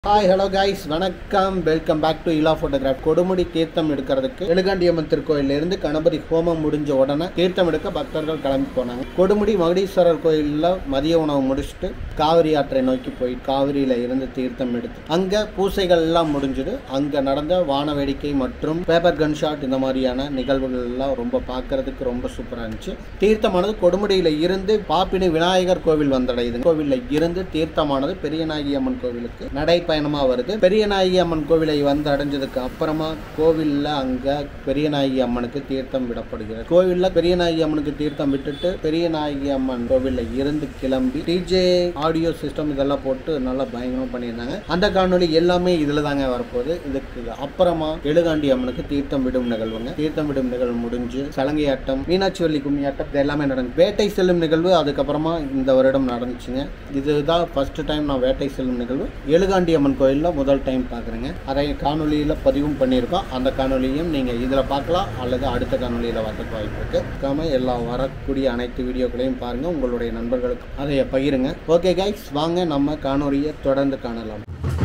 Hi hello guys வணக்கம் welcome back to இலா photograph Kodumudi தீர்த்தம் எடுக்கிறதுக்கு எழுகாண்டியம்மன் திருக்கோயில்ல இருந்து கணபதி ஹோமம் முடிஞ்ச உடனே தீர்த்தம் எடுக்க பக்தர்கள் கிளம்பி போனாங்க கொடுமுடி மகுடீஸ்வரர் கோயிலில் மதிய உணவு முடிச்சுட்டு காவிரி ஆற்றை நோக்கி போய் காவிரியில இருந்து தீர்த்தம் எடுத்து அங்க பூசைகள் எல்லாம் முடிஞ்சுது அங்க நடந்த வான வேடிக்கை மற்றும் பேப்பர் கன் ஷாட் இந்த மாதிரியான நிகழ்வுகள் எல்லாம் ரொம்ப பார்க்கறதுக்கு ரொம்ப சூப்பரா இருந்துச்சு தீர்த்தமானது கொடுமுடியில இருந்து பாப்பினி விநாயகர் கோவில் வந்தடையுது கோவில்ல இருந்து தீர்த்தமானது பெரியநாயகி அம்மன் கோவிலுக்கு நடைப்பயணமா வருது பெரியநாயகி அம்மன் கோவிலை வந்து அடைஞ்சதுக்கு அப்புறமா கோவில்ல அங்க பெரியநாயகி அம்மனுக்கு தீர்த்தம் விடப்படுகிறது கோவில்ல பெரியநாயகி அம்மனுக்கு தீர்த்தம் விட்டுட்டு பெரியநாயகி அம்மன் கோவில்ல இருந்து கிளம்பி டிஜே ஆடியோ சிஸ்டம் இதெல்லாம் போட்டு நல்லா பயங்கரமா பண்ணியிருந்தாங்க அந்த காணொளி எல்லாமே இதுல தாங்க வரப்போகுது இதுக்கு அப்புறமா எழுகாண்டி அம்மனுக்கு தீர்த்தம் விடும் நிகழ்வுங்க தீர்த்தம் விடும் நிகழ்வு முடிஞ்சு சலங்கை ஆட்டம் மீனாட்சி வள்ளி கும்மி ஆட்டம் இது எல்லாமே நடந்து வேட்டை செல்லும் நிகழ்வு அதுக்கப்புறமா இந்த வருடம் நடந்துச்சுங்க இதுதான் ஃபர்ஸ்ட் டைம் நான் வேட்டை செல்லும் நிகழ்வு எழுகாண்டி அம்மன் கோயிலில் முதல் டைம் பார்க்குறேங்க அதை காணொலியில் பதிவும் பண்ணியிருக்கோம் அந்த காணொலியும் நீங்கள் இதில் பார்க்கலாம் அல்லது அடுத்த காணொலியில் வரதுக்கு வாய்ப்பு இருக்குது இருக்காம எல்லா வரக்கூடிய அனைத்து வீடியோக்களையும் பாருங்கள் உங்களுடைய நண்பர்களுக்கு அதை பகிருங்க ஓகே கைஸ் வாங்க நம்ம காணொலியை தொடர்ந்து காணலாம்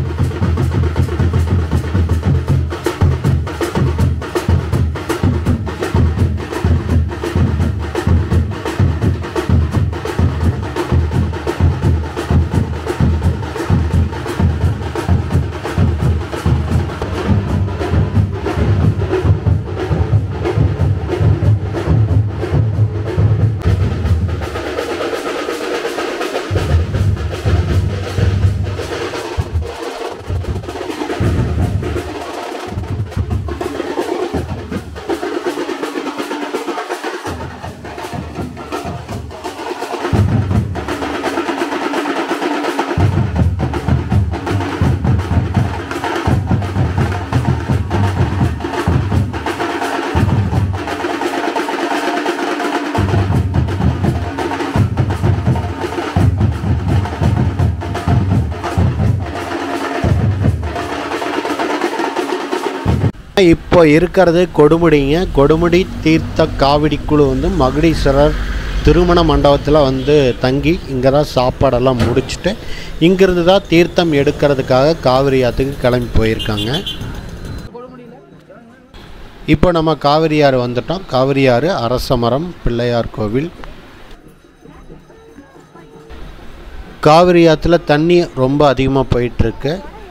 இப்போ இருக்கிறது கொடுமுடிங்க கொடுமுடி தீர்த்த காவிடி குழு வந்து மகுடீஸ்வரர் திருமண மண்டபத்தில் வந்து தங்கி இங்கே தான் சாப்பாடெல்லாம் முடிச்சுட்டு இங்கிருந்து தான் தீர்த்தம் எடுக்கிறதுக்காக காவிரி ஆற்றுக்கு கிளம்பி போயிருக்காங்க இப்போ நம்ம காவிரி ஆறு வந்துட்டோம் காவிரி ஆறு அரசமரம் பிள்ளையார் கோவில் காவிரி ஆற்றுல தண்ணி ரொம்ப அதிகமாக போயிட்டுருக்கு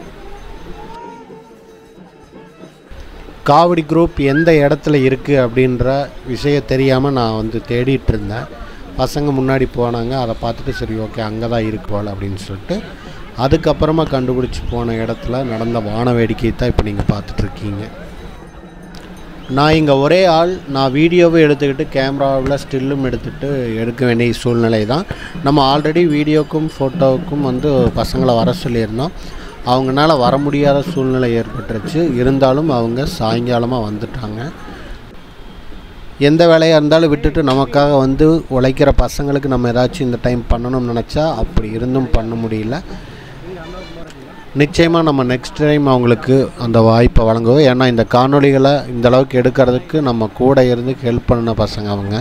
காவடி குரூப் எந்த இடத்துல இருக்குது அப்படின்ற விஷயம் தெரியாமல் நான் வந்து தேடிட்டு இருந்தேன் பசங்க முன்னாடி போனாங்க அதை பார்த்துட்டு சரி ஓகே அங்கே தான் இருக்கு போல் அப்படின்னு சொல்லிட்டு அதுக்கப்புறமா கண்டுபிடிச்சி போன இடத்துல நடந்த வான வேடிக்கை தான் இப்போ நீங்கள் பார்த்துட்ருக்கீங்க நான் இங்கே ஒரே ஆள் நான் வீடியோவை எடுத்துக்கிட்டு கேமராவில் ஸ்டில்லும் எடுத்துகிட்டு எடுக்க வேண்டிய சூழ்நிலை தான் நம்ம ஆல்ரெடி வீடியோக்கும் ஃபோட்டோவுக்கும் வந்து பசங்களை வர சொல்லியிருந்தோம் அவங்களால வர முடியாத சூழ்நிலை ஏற்பட்டுருச்சு இருந்தாலும் அவங்க சாயங்காலமாக வந்துட்டாங்க எந்த வேலையாக இருந்தாலும் விட்டுட்டு நமக்காக வந்து உழைக்கிற பசங்களுக்கு நம்ம ஏதாச்சும் இந்த டைம் பண்ணணும்னு நினச்சா அப்படி இருந்தும் பண்ண முடியல நிச்சயமாக நம்ம நெக்ஸ்ட் டைம் அவங்களுக்கு அந்த வாய்ப்பை வழங்குவோம் ஏன்னா இந்த காணொளிகளை இந்த அளவுக்கு எடுக்கிறதுக்கு நம்ம கூட இருந்து ஹெல்ப் பண்ண பசங்க அவங்க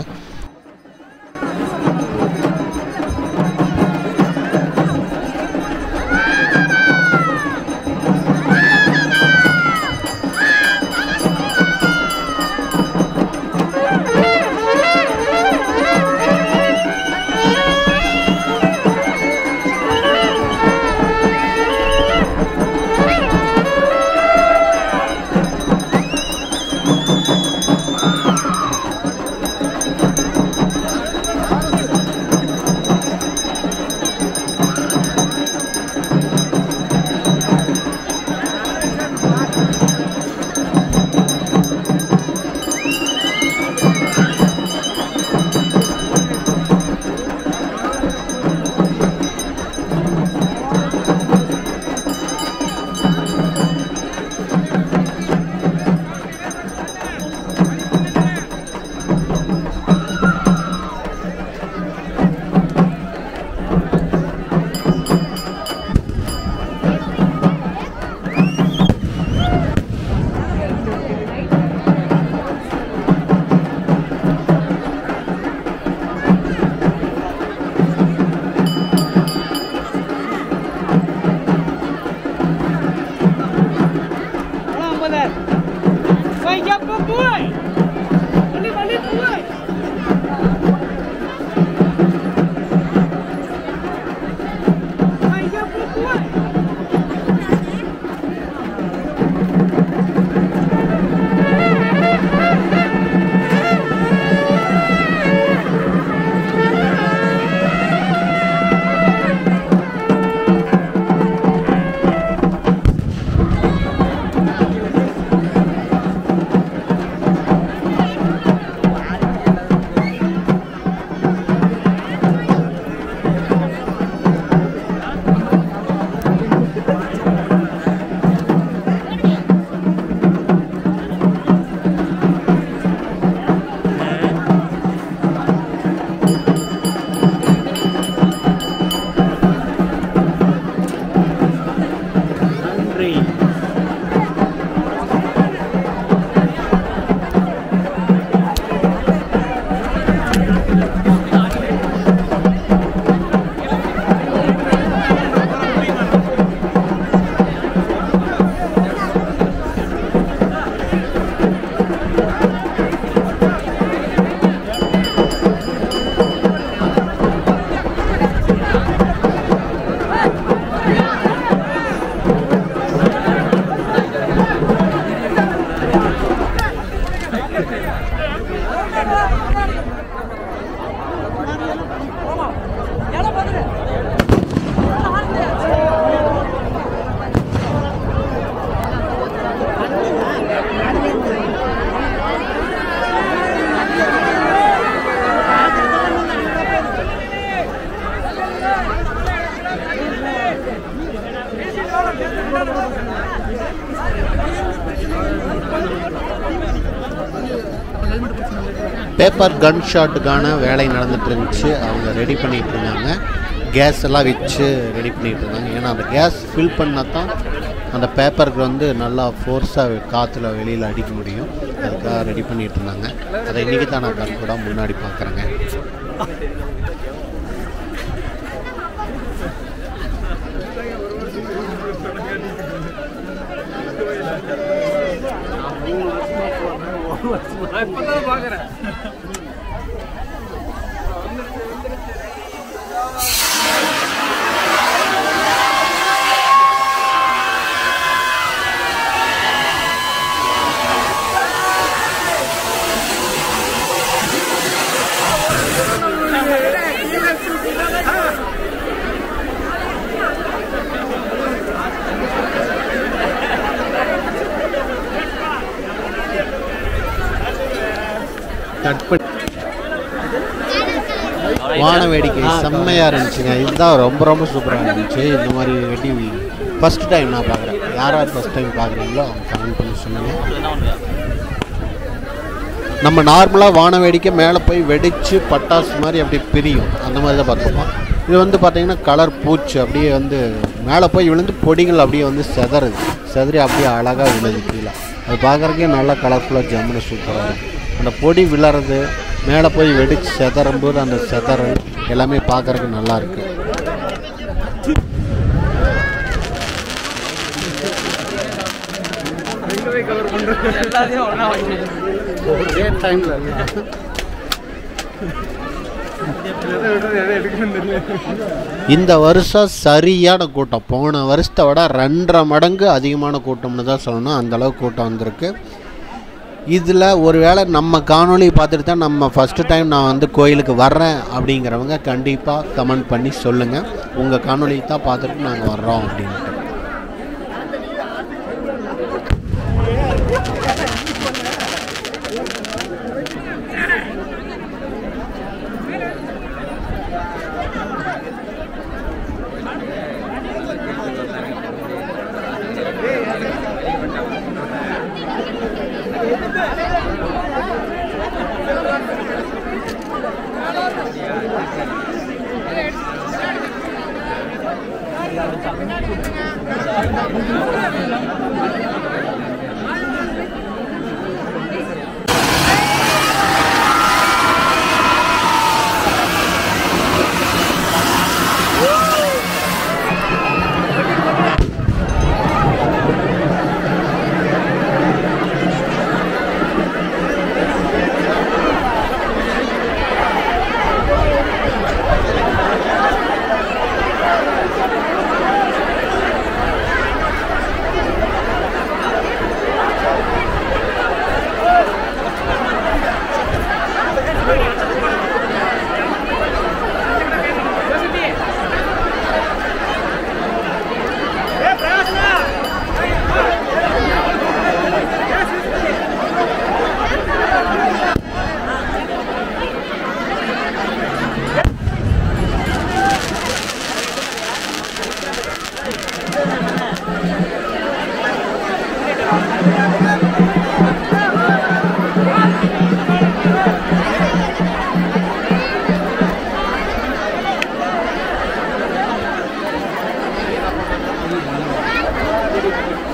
நன்றி பேப்பர் கன் ஷாட்டுக்கான வேலை நடந்துட்டு இருந்துச்சு அவங்க ரெடி பண்ணிட்டு இருந்தாங்க கேஸ் எல்லாம் வச்சு ரெடி பண்ணிட்டு இருந்தாங்க ஏன்னா அந்த கேஸ் ஃபில் பண்ணால் தான் அந்த பேப்பருக்கு வந்து நல்லா ஃபோர்ஸாக காற்றுல வெளியில் அடிக்க முடியும் அதுக்காக ரெடி பண்ணிட்டு இருந்தாங்க அதை இன்றைக்கி தான் நான் கண் கூட முன்னாடி பார்க்குறேங்க கட் பண்ணி வான வேடிக்கை செம்மையாக இருந்துச்சுங்க இதுதான் ரொம்ப ரொம்ப சூப்பராக இருந்துச்சு இந்த மாதிரி வெடி ஃபஸ்ட் டைம் நான் பார்க்குறேன் யார் யார் ஃபஸ்ட் டைம் பார்க்குறீங்களோ அவங்க கமெண்ட் பண்ணி சொல்லுங்கள் நம்ம நார்மலாக வான வேடிக்கை மேலே போய் வெடித்து பட்டாசு மாதிரி அப்படி பிரியும் அந்த மாதிரி தான் பார்த்துருப்போம் இது வந்து பார்த்தீங்கன்னா கலர் பூச்சி அப்படியே வந்து மேலே போய் விழுந்து பொடிகள் அப்படியே வந்து செதறுது செதறி அப்படியே அழகாக விழுது கீழே அது பார்க்குறக்கே நல்லா கலர்ஃபுல்லாக ஜம்முன்னு சூப்பராக இருக்கும் அந்த பொடி விழறது மேலே போய் வெடிச்சு செதறும் போது அந்த செதறல் எல்லாமே பார்க்குறக்கு நல்லா இருக்கு ஒரே டைமில் இந்த வருஷம் சரியான கூட்டம் போன வருஷத்தை விட ரெண்டரை மடங்கு அதிகமான கூட்டம்னு தான் சொல்லணும் அந்த அளவுக்கு கூட்டம் வந்திருக்கு இதில் ஒருவேளை நம்ம காணொளி பார்த்துட்டு தான் நம்ம ஃபஸ்ட்டு டைம் நான் வந்து கோயிலுக்கு வர்றேன் அப்படிங்கிறவங்க கண்டிப்பாக கமெண்ட் பண்ணி சொல்லுங்கள் உங்கள் காணொளி தான் பார்த்துட்டு நாங்கள் வர்றோம் அப்படின்ட்டு Thank you.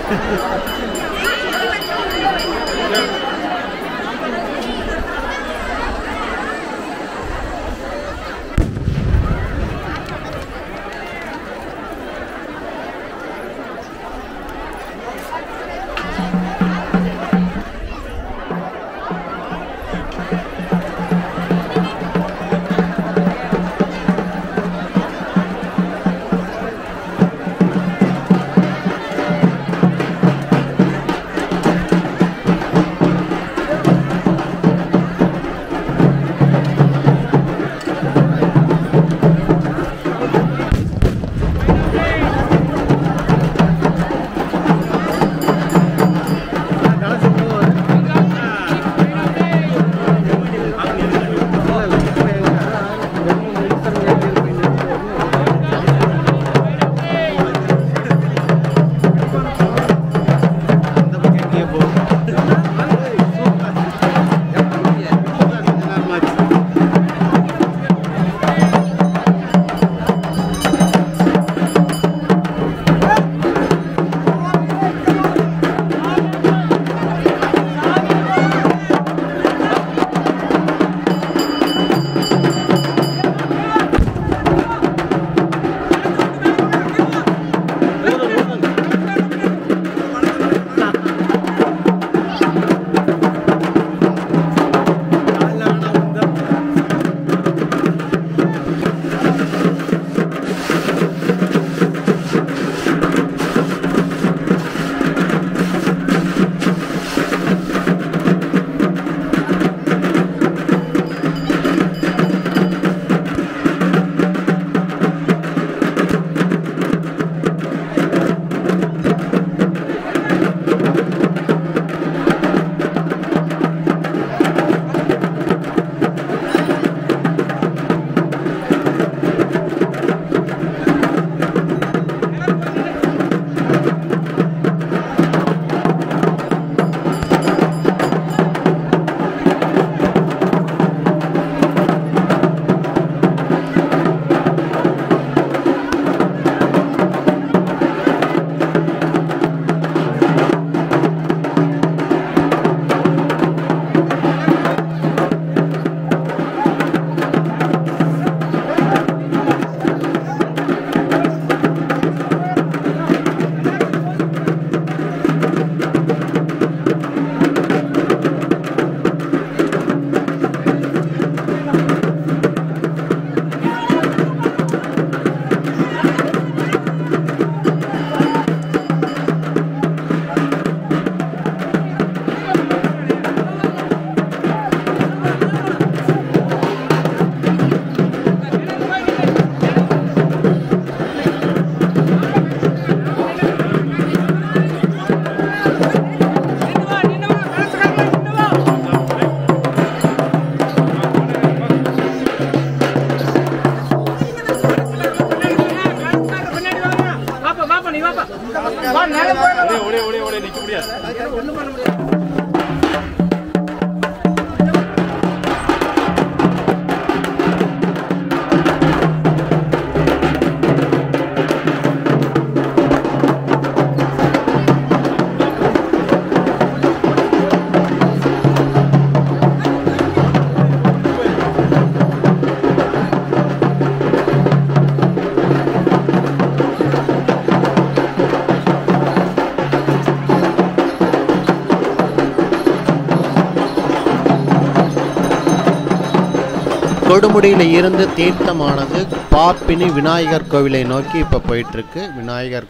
கொடுமுடியில் இருந்து தீர்த்தமானது பாப்பினி விநாயகர் கோவிலை நோக்கி இப்போ போயிட்டுருக்கு விநாயகர்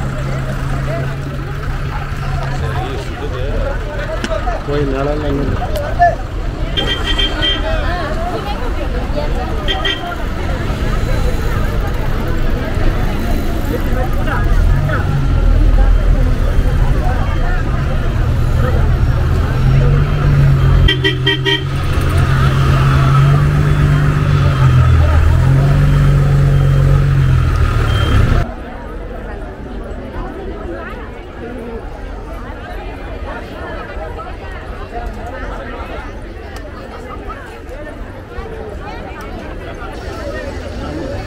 கோயில் நிழல்ல இங்க-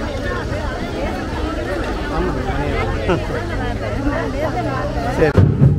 சரி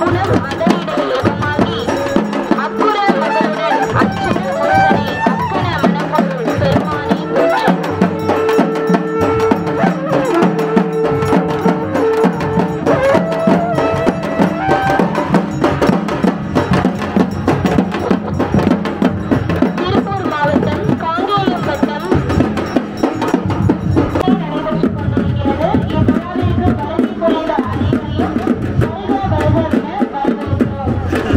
அப்புறம் அதனிடை ஏகமாகி அப்புற மகளுடன் அச்சுத முருகனை அக்கன மனப்பொருள் பெருமானே போற்றி திருப்பூர் மாவட்டம் காங்கேயம் வட்டம் நடைபெற்றுக் கொண்டிருக்கிறது இவ்விழாவிற்கு வருகை புரிந்த அனைவரையும் வருக வருக என வரவேற்கிறோம்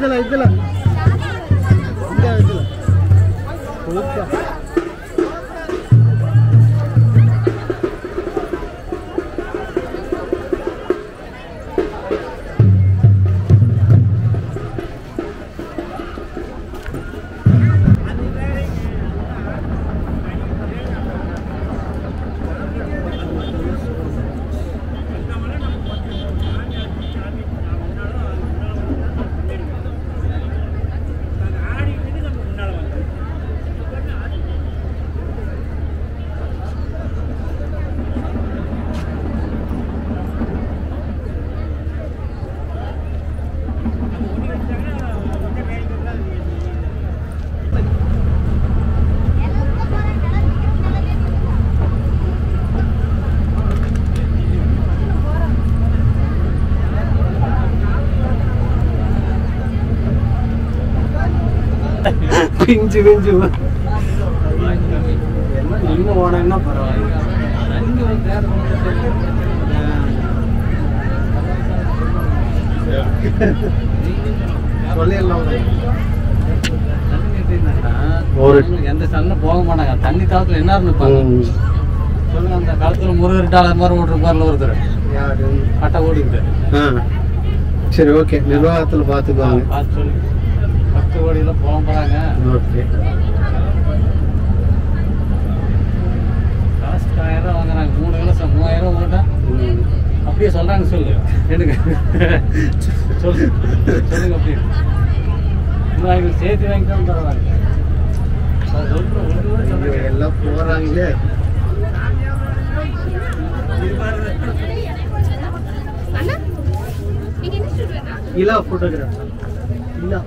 இதுல இதுல இங்க இதுல சூப்பர் பிஞ்சு பிஞ்சு எல்லாம் நின்று போனேன்னா பரவாயில்ல சொல்லிடலாம் ஒரு எந்த சண்டை போக மாட்டாங்க தண்ணி தாளத்துல என்ன இருப்பாங்க சொல்லுங்க அந்த காலத்துல முருகர் டாலர் மாதிரி ஓட்டுருப்பார்ல ஒருத்தர் யாரு கட்டை ஓடிக்கிட்டு ஆ சரி ஓகே நிர்வாகத்தில் பார்த்துக்குவாங்க பார்த்து சொல்லி பத்து கோடியில போக போறாங்க ஓகே காசு ஆயிரம் வாங்குறாங்க மூணு கிலோ மூவாயிரம் ஓட்டா அப்படியே சொல்றாங்க சொல்லு எடுங்க சொல்லு சொல்லுங்க அப்படியே இன்னும் எங்களுக்கு சேர்த்து வாங்கிட்டாலும் பரவாயில்ல நான் சொல்றேன், ஒண்ணு கூட இங்க சொல்றேன். எல்லாம் போறாங்களே இலா போட்டோகிராஃபர் இலா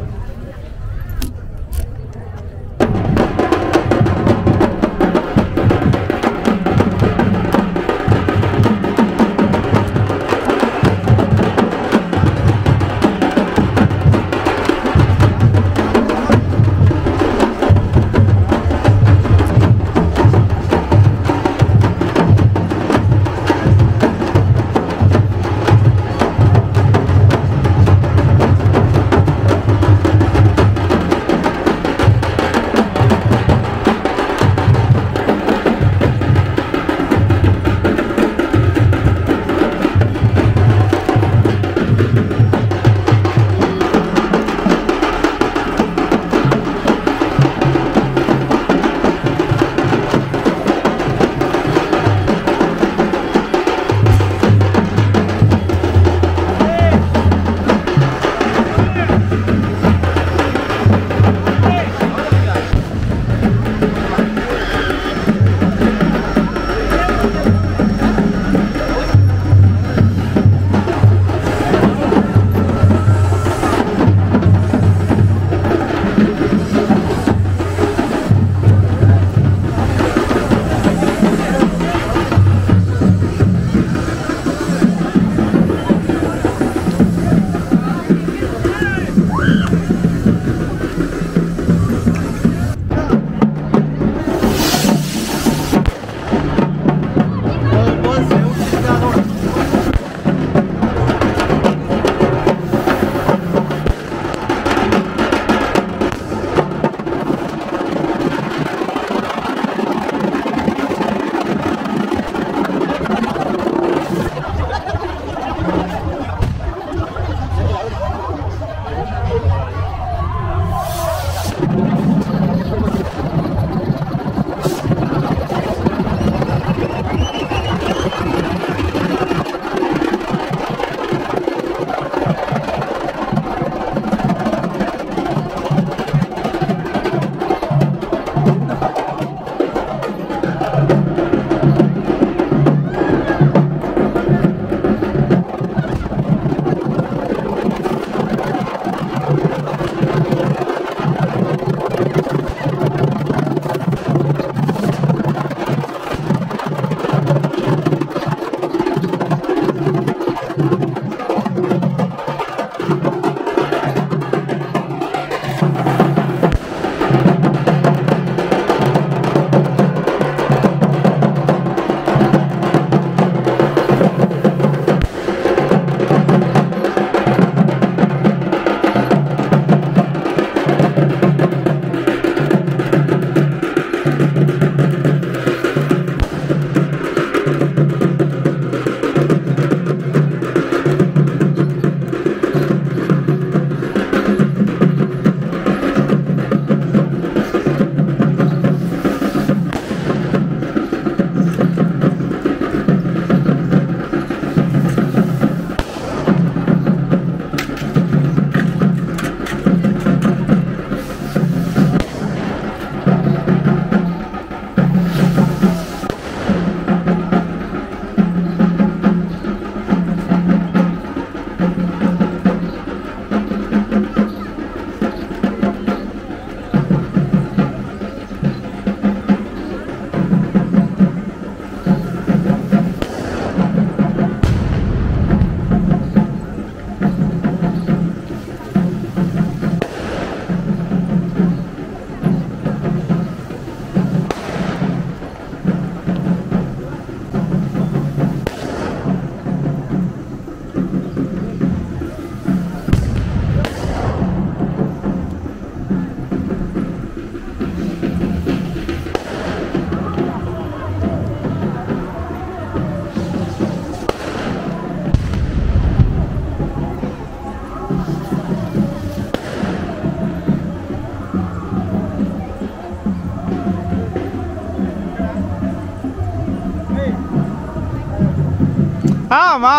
ஆமா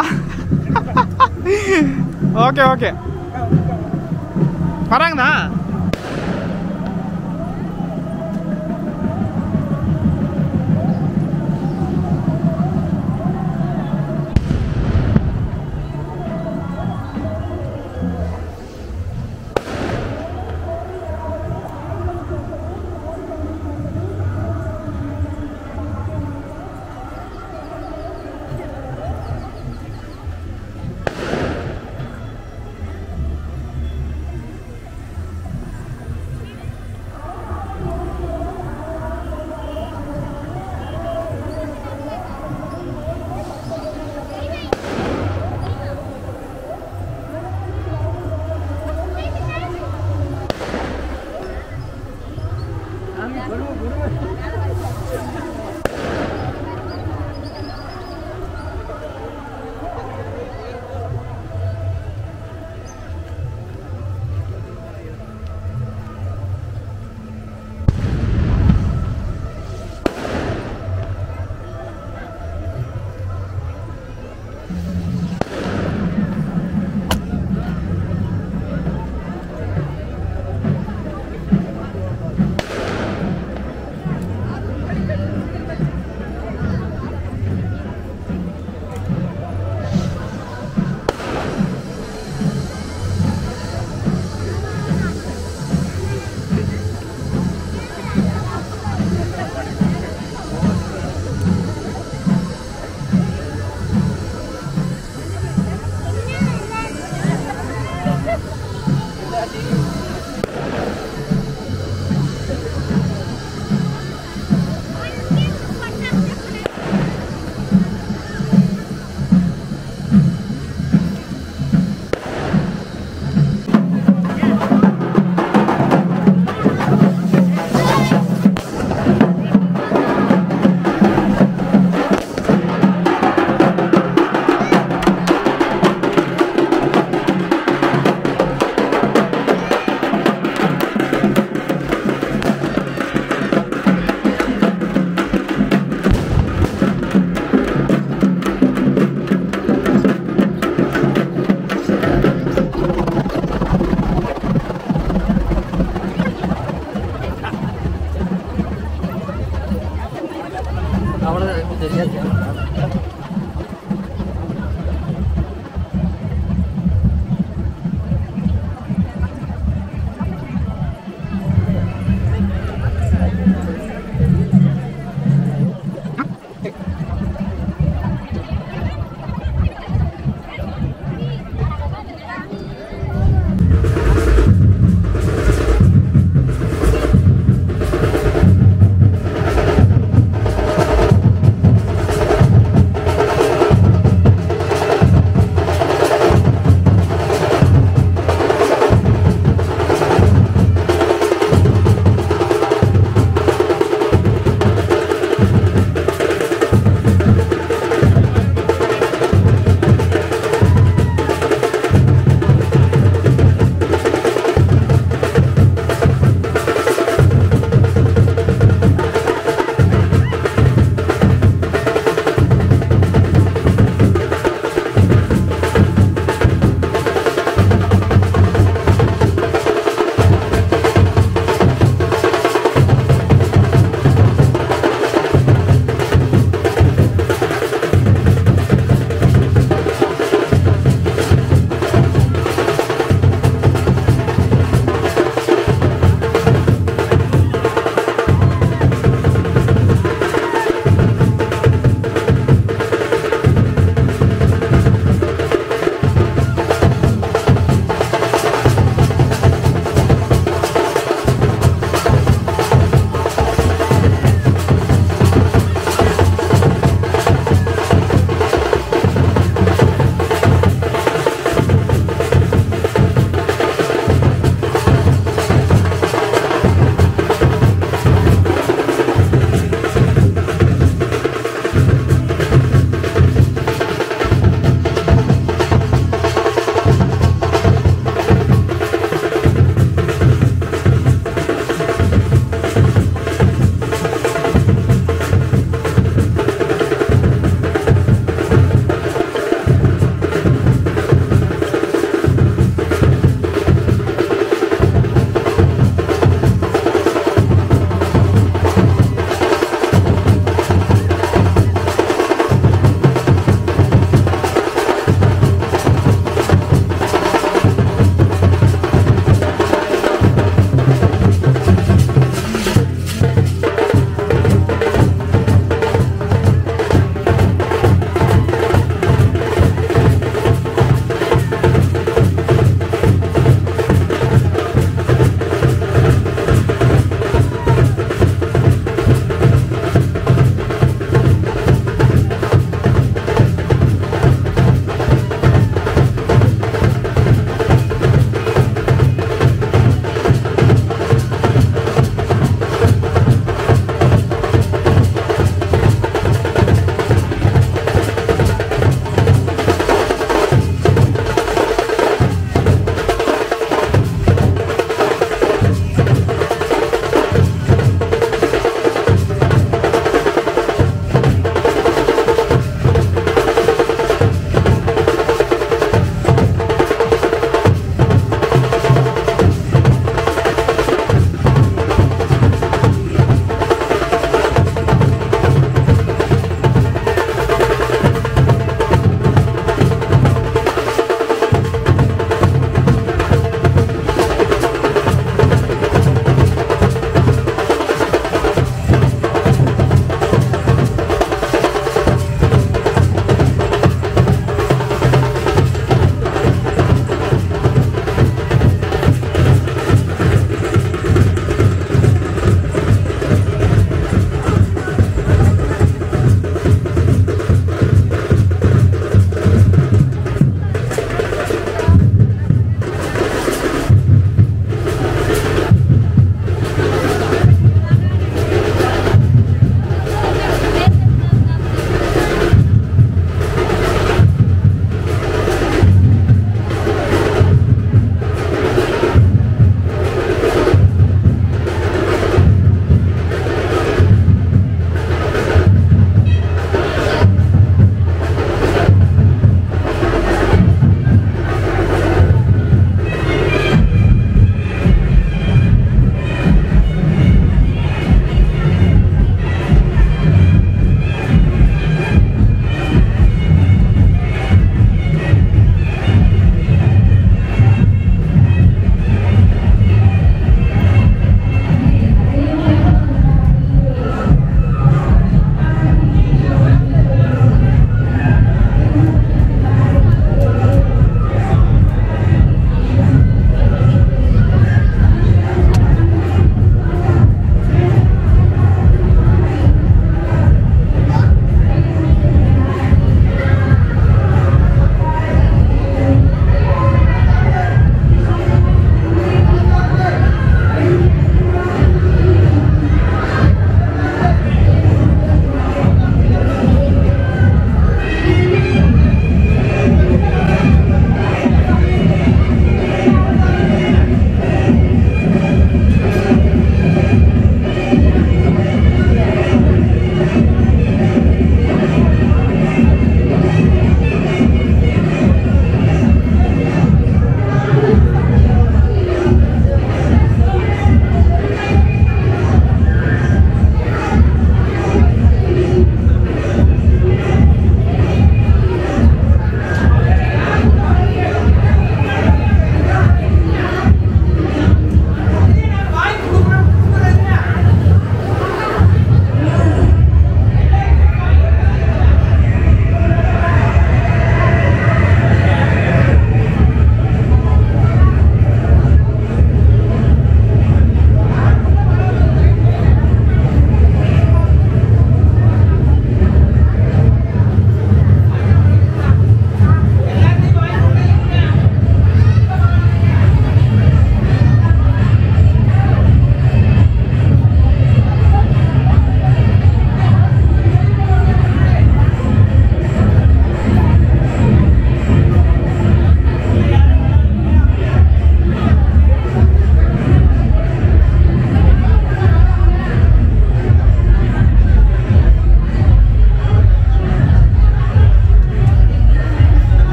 ஓகே ஓகே வராங்கண்ணா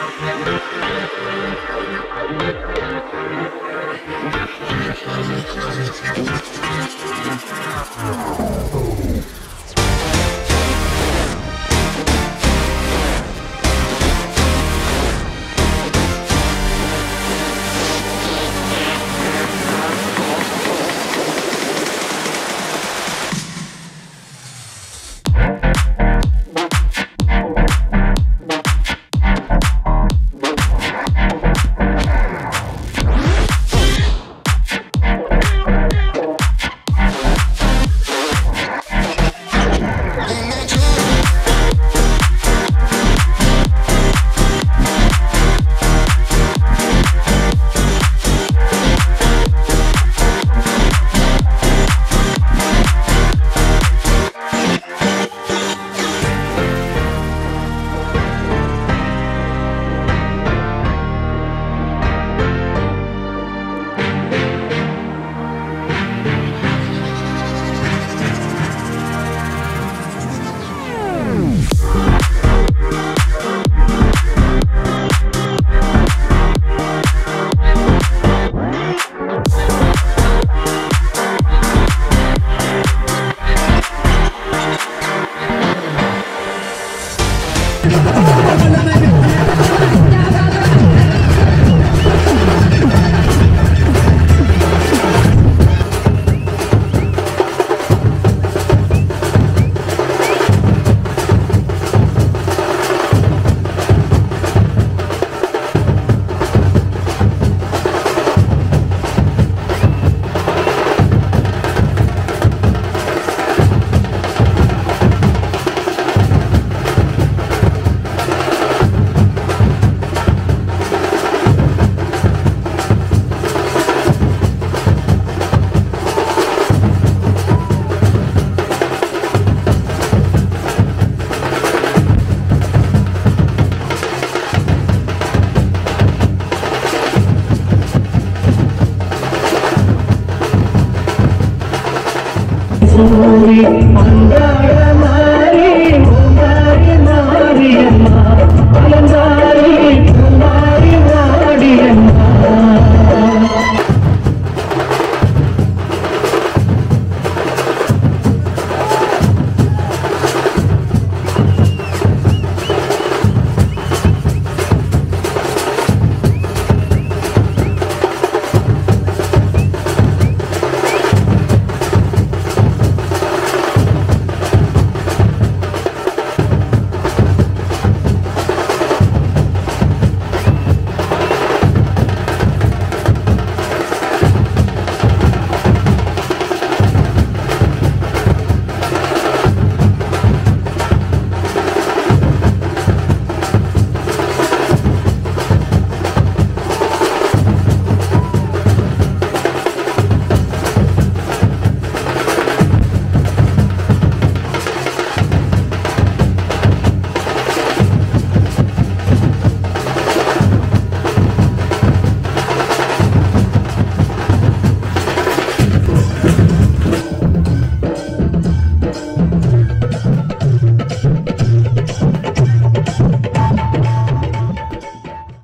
சூரி மந்தார